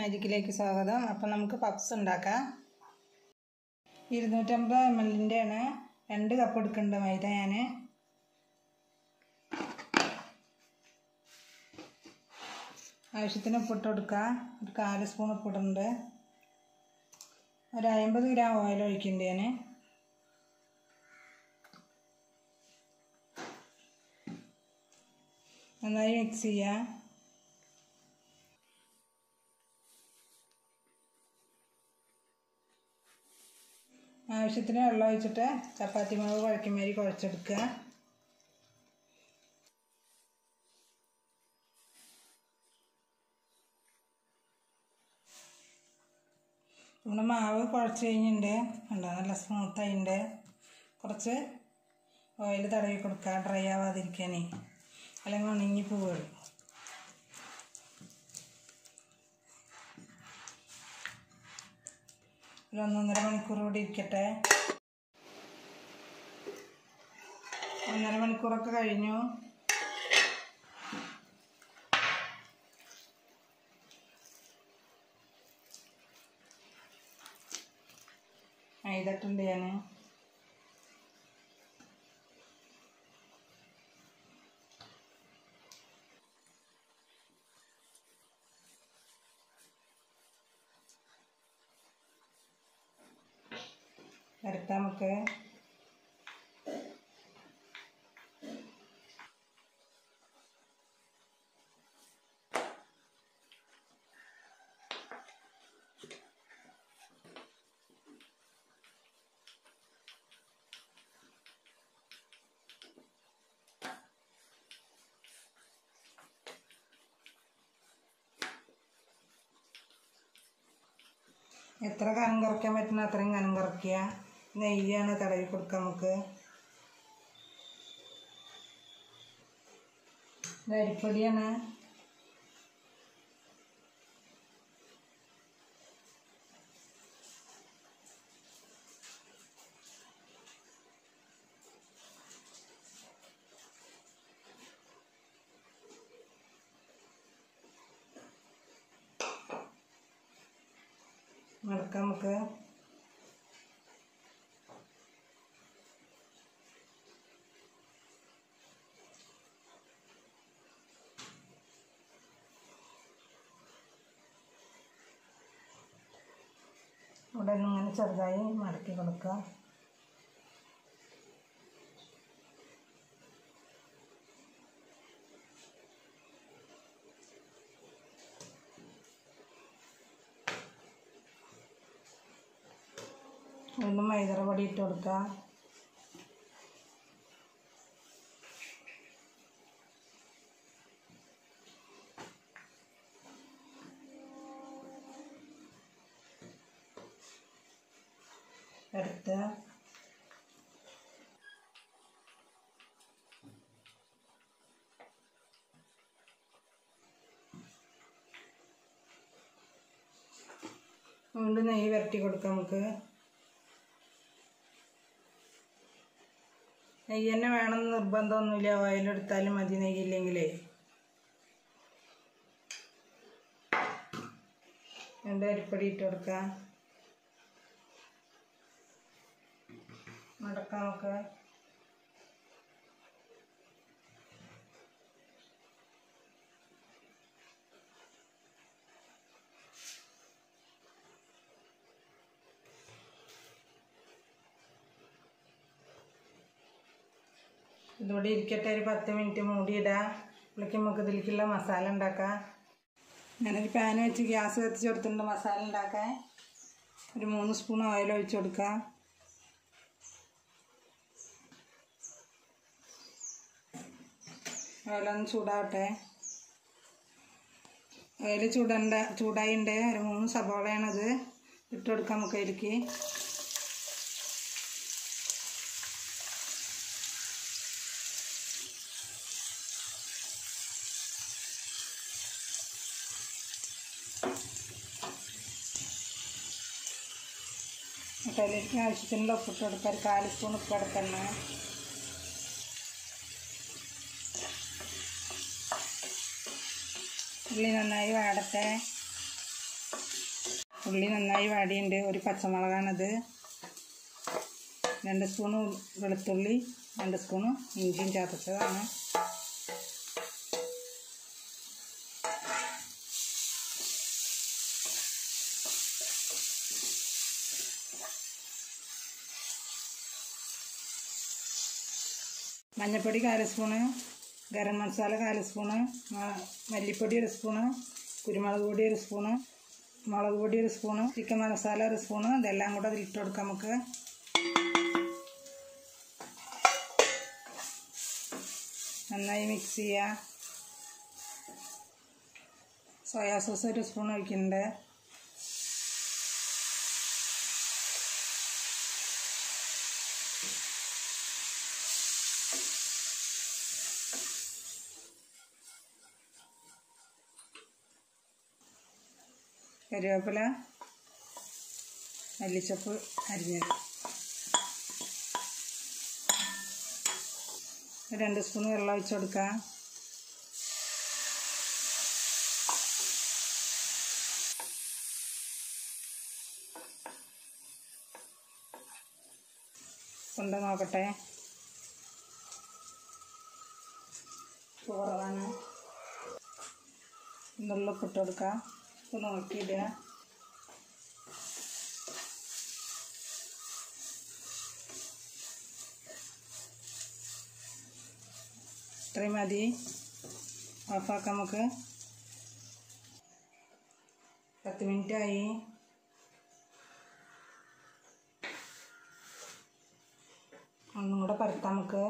മാജിക്കിലേക്ക് സ്വാഗതം അപ്പം നമുക്ക് പപ്സ് ഉണ്ടാക്കാം ഇരുന്നൂറ്റമ്പത് എം എല്ലിൻ്റെ ആണ് രണ്ട് കപ്പ് എടുക്കുന്നുണ്ട് മൈദ ഞാൻ ആവശ്യത്തിന് ഉപ്പിട്ട് കൊടുക്കുക ഒരു കാല് സ്പൂൺ ഉപ്പിടുന്നുണ്ട് ഒരു അമ്പത് ഗ്രാം ഓയിൽ ഒഴിക്കുന്നുണ്ട് ഞാൻ നന്നായി മിക്സ് ചെയ്യുക ആവശ്യത്തിന് വെള്ളം ഒഴിച്ചിട്ട് ചപ്പാത്തി മാവ് കുഴക്കുമാരി കുഴച്ചെടുക്കുക നമ്മുടെ മാവ് കുഴച്ച് കഴിഞ്ഞിട്ടുണ്ട് ഉണ്ടോ നല്ല സ്മൂത്തായിട്ടുണ്ട് കുറച്ച് ഓയിൽ തടവി കൊടുക്കുക ഡ്രൈ ആവാതിരിക്കാനേ അല്ലെങ്കിൽ ഉണങ്ങി പോവുള്ളൂ ഒരു ഒന്നൊന്നര മണിക്കൂർ കൂടി ഇരിക്കട്ടെ ഒന്നര മണിക്കൂറൊക്കെ കഴിഞ്ഞു മൈദട്ടുണ്ട് ഞാൻ വരട്ടാം നമുക്ക് എത്ര കനം കുറയ്ക്കാൻ പറ്റുന്ന അത്രയും കനം കുറയ്ക്കുക നെയ്യാണ് തടവി കൊടുക്കുക നമുക്ക് ഇത് അരിപ്പൊടിയാണ് മടക്കാം നമുക്ക് ഇവിടെ നിന്ന് ഇങ്ങനെ ചെറുതായി മടക്കി കൊടുക്കുക വീണ്ടും മൈദറ പൊടി ഇട്ട് കൊടുക്കുക എടുത്ത് വീണ്ടും നെയ്യ് വരട്ടി കൊടുക്കാം നമുക്ക് നെയ്യ് തന്നെ വേണമെന്ന് നിർബന്ധമൊന്നുമില്ല ഓയിലെടുത്താലും മതി നെയ്യില്ലെങ്കിലേ രണ്ട് അരിപ്പൊടി ഇട്ട് കൊടുക്കാം മടക്കാം നമുക്ക് ഇതോടെ ഇരിക്കട്ടെ ഒരു പത്ത് മിനിറ്റ് മൂടിയിടാം അപ്പോഴേക്കും നമുക്ക് ഇതിലേക്കുള്ള മസാല ഉണ്ടാക്കാം ഞാനൊരു പാൻ വെച്ച് ഗ്യാസ് കത്തിച്ച് കൊടുത്തിട്ടുണ്ട് മസാല ഉണ്ടാക്കാൻ ഒരു മൂന്ന് സ്പൂൺ ഓയിൽ ഒഴിച്ച് കൊടുക്കാം ഓയിലൊന്ന് ചൂടാവട്ടെ ഓയിൽ ചൂടണ്ട ചൂടായിണ്ട് ഒരു മൂന്ന് സബോളയാണത് ഇട്ട് കൊടുക്കാം നമുക്ക് അതിലേക്ക് എന്നിട്ട് അതിലേക്ക് ആവശ്യത്തിനുള്ള ഉപ്പിട്ട് കൊടുക്കാം ഒരു കാല് സ്പൂൺ ഉപ്പ് എടുക്കണം ഉള്ളി നന്നായി വാടട്ടെ ഉള്ളി നന്നായി വാടിയുണ്ട് ഒരു പച്ചമുളകാണത് രണ്ട് സ്പൂണ് വെളുത്തുള്ളി രണ്ട് സ്പൂണ് ഇഞ്ചിയും ചതച്ചതാണ് മഞ്ഞൾപ്പൊടി കാല് സ്പൂണ് ഗരം മസാല കാല് സ്പൂണ് മ- മല്ലിപ്പൊടി ഒരു സ്പൂണ് കുരുമുളക് പൊടി ഒരു സ്പൂണ് മുളക് പൊടി ഒരു സ്പൂണ് ചിക്കൻ മസാല ഒരു സ്പൂണ് ഇതെല്ലാം കൂടെ അതിൽ ഇട്ട് കൊടുക്കാം നമുക്ക് നന്നായി മിക്സ് ചെയ്യുക സോയാ സോസ് ഒരു സ്പൂൺ ഒഴിക്കുന്നുണ്ട് കറിവേപ്പില മല്ലിച്ചപ്പ് അരിഞ്ഞത് രണ്ട് സ്പൂൺ വെള്ളം ഒഴിച്ച് കൊടുക്കാം കൊണ്ട് നോക്കട്ടെ കുറവാണ് നുള്ളിപ്പ് ഇട്ട് കൊടുക്കാം ഇത് നോക്കിയിടുക ഇത്രയും മതി ഓഫാക്കാം നമുക്ക് പത്ത് മിനിറ്റ് ആയി ഒന്നും കൂടെ പരത്താം നമുക്ക്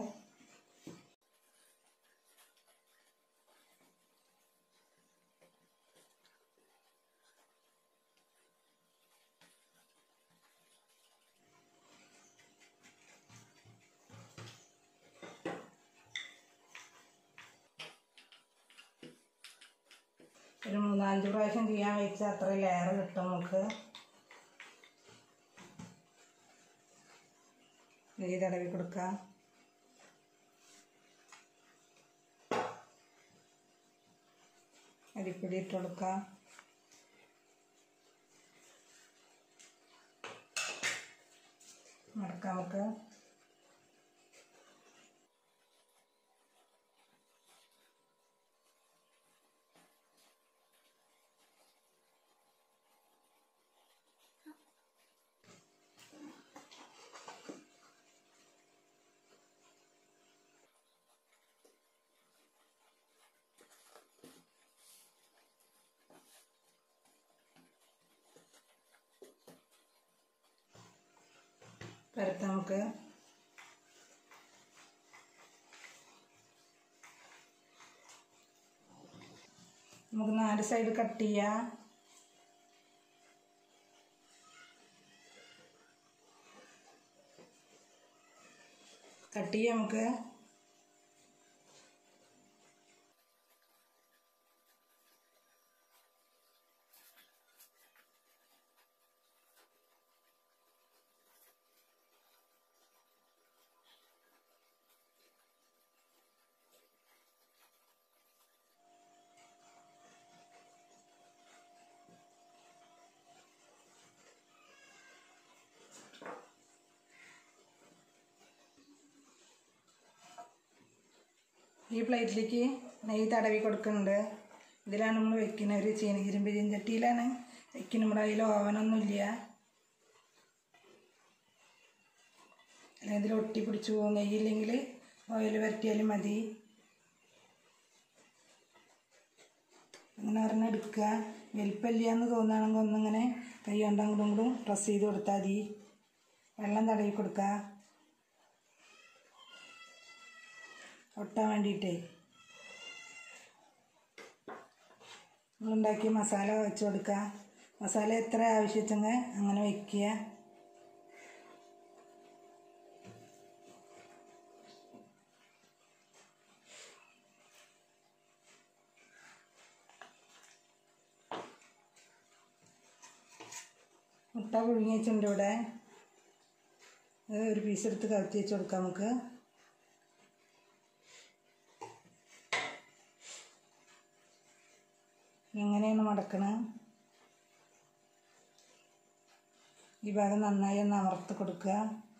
ഒരു മൂന്നാലഞ്ച് പ്രാവശ്യം ചെയ്യാൻ വെച്ചാൽ അത്ര ലെയർ കിട്ടും നമുക്ക് നെയ്യ് തടവി കൊടുക്കാം അരിപ്പൊടി ഇട്ട് കൊടുക്കാം മടക്കാം നമുക്ക് പരത്താം നമുക്ക് നമുക്ക് നാല് സൈഡ് കട്ട് ചെയ്യാം കട്ട് ചെയ്യാം നമുക്ക് ഈ പ്ലേറ്റിലേക്ക് നെയ്യ് തടവി കൊടുക്കുന്നുണ്ട് ഇതിലാണ് നമ്മൾ വെക്കുന്നത് ഒരു ചീനകിരുമ്പ് ചീഞ്ചട്ടിയിലാണ് വെക്കുന്നത് നമ്മുടെ അതിൽ ഓവനൊന്നുമില്ല അല്ലെങ്കിൽ ഇതിൽ ഒട്ടി പിടിച്ചു പോകും നെയ്യില്ലെങ്കിൽ ഓയിൽ വരട്ടിയാലും മതി അങ്ങനെ ഒരെണ്ണം എടുക്കുക വലിപ്പമില്ല എന്ന് തോന്നുകയാണെങ്കിൽ ഒന്നിങ്ങനെ കൈ കൊണ്ട് അങ്ങോട്ടും ഇങ്ങോട്ടും പ്രസ് ചെയ്ത് കൊടുത്താൽ മതി വെള്ളം തടവി കൊടുക്കുക ഒട്ടാൻ വേണ്ടിയിട്ടേ നമ്മളുണ്ടാക്കിയ മസാല വെച്ച് കൊടുക്കുക മസാല എത്ര ആവശ്യച്ചെങ്കിൽ അങ്ങനെ വയ്ക്കുക മുട്ട പുഴുങ്ങി വെച്ചിട്ടുണ്ട് ഇവിടെ അത് ഒരു പീസ് എടുത്ത് കവത്തി വെച്ച് കൊടുക്കാം നമുക്ക് എങ്ങനെയാണ് മടക്കണത് ഈ ഭാഗം നന്നായി ഒന്ന് അമർത്തി കൊടുക്കുക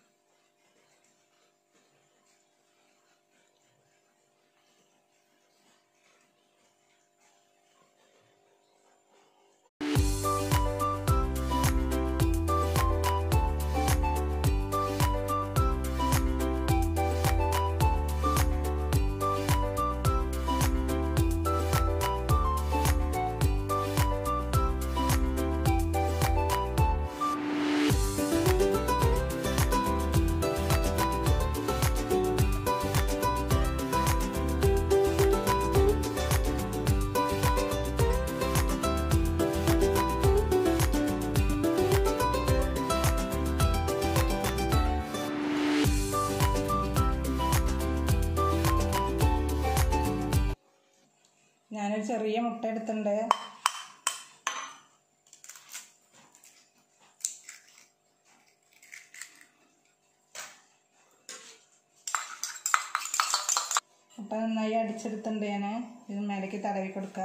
ഞാനൊരു ചെറിയ മുട്ട എടുത്തിട്ടുണ്ട് മുട്ട നന്നായി അടിച്ചെടുത്തിട്ടുണ്ട് ഞാൻ ഇത് മേലേക്ക് തടവി കൊടുക്കുക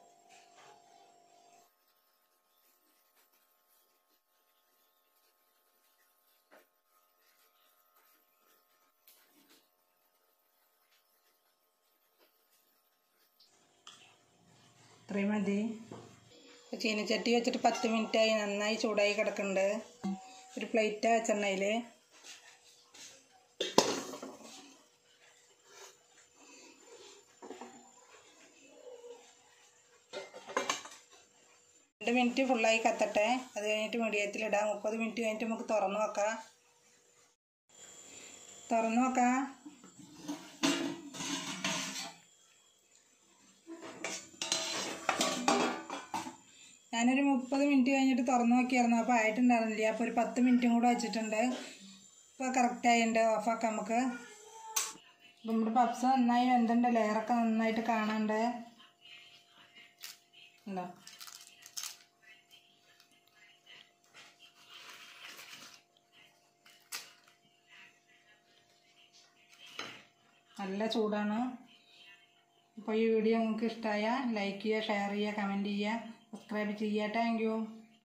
ഇത്രയും മതി ചീനച്ചട്ടി വെച്ചിട്ട് പത്ത് മിനിറ്റായി നന്നായി ചൂടായി കിടക്കുന്നുണ്ട് ഒരു പ്ലേറ്റ് വെച്ചെണ്ണയിൽ രണ്ട് മിനിറ്റ് ഫുള്ളായി കത്തട്ടെ അത് കഴിഞ്ഞിട്ട് മീഡിയത്തിലിടാം മുപ്പത് മിനിറ്റ് കഴിഞ്ഞിട്ട് നമുക്ക് തുറന്ന് നോക്കാം തുറന്ന് നോക്കാം ഞാനൊരു മുപ്പത് മിനിറ്റ് കഴിഞ്ഞിട്ട് തുറന്നു നോക്കിയായിരുന്നു അപ്പോൾ ആയിട്ടുണ്ടായിരുന്നില്ല അപ്പോൾ ഒരു പത്ത് മിനിറ്റും കൂടെ വെച്ചിട്ടുണ്ട് ഇപ്പോൾ കറക്റ്റായിട്ടുണ്ട് ഓഫാക്കാം നമുക്ക് ഇപ്പം നമ്മുടെ പപ്സ് നന്നായി വെന്തുണ്ട് ലെയറൊക്കെ നന്നായിട്ട് കാണാണ്ട് ഉണ്ടോ നല്ല ചൂടാണ് അപ്പോൾ ഈ വീഡിയോ നിങ്ങൾക്ക് ഇഷ്ടമായ ലൈക്ക് ചെയ്യുക ഷെയർ ചെയ്യുക കമൻറ്റ് ചെയ്യുക സബ്സ്ക്രൈബ് ചെയ്യുക താങ്ക് യു